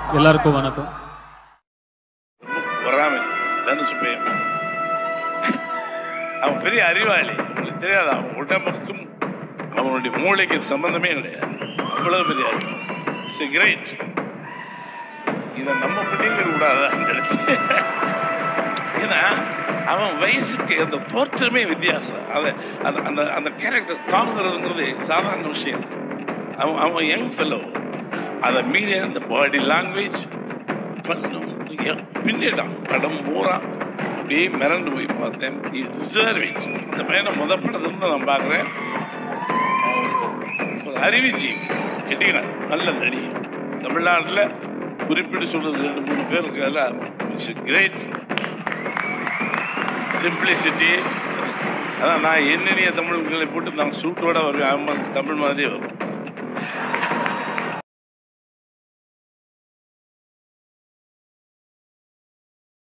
எல்லாருக்கும் வணக்கம் வராம தனுஷ் பையன் அவன் பெரிய அறிவாளி உங்களுக்கு தெரியாது அவன் உடம்புக்கும் அவனுடைய மூளைக்கு சம்பந்தமே கிடையாது அவ்வளவு பெரிய அறிவு இட்ஸ் கிரேட் இதை நம்ம பிள்ளைங்க கூடாது நினைச்சு ஏன்னா அவன் வயசுக்கு அந்த தோற்றமே வித்தியாசம் அதை அந்த அந்த அந்த கேரக்டர் தாங்குறதுங்கிறது சாதாரண விஷயம் இல்லை. அவன் அவன் யங் ஃபெல்லோ அதை மீறி அந்த பாடி லாங்குவேஜ் பண்ணும் பின்னிட்டான் படம் பூரா அப்படியே மிரண்டு போய் பார்த்தேன் டிசர்வ் இட் அந்த பையனை முத படத்துலேருந்து நான் பார்க்குறேன் அவன் ஒரு- ஒரு அறிவுஜீவி கெட்டிக்கிறான் நல்ல நடி தமிழ்நாட்டில் குறிப்பிட்டு சொல்றது ரெண்டு மூணு பேர் இருக்கால கிரேட் சிம்பிளிசிட்டி அதான் நான் என்னென்னிய தமிழ்களை போட்டு நான் சூட்டோட வருவேன் அவன் தமிழ் மாதிரியே வரும்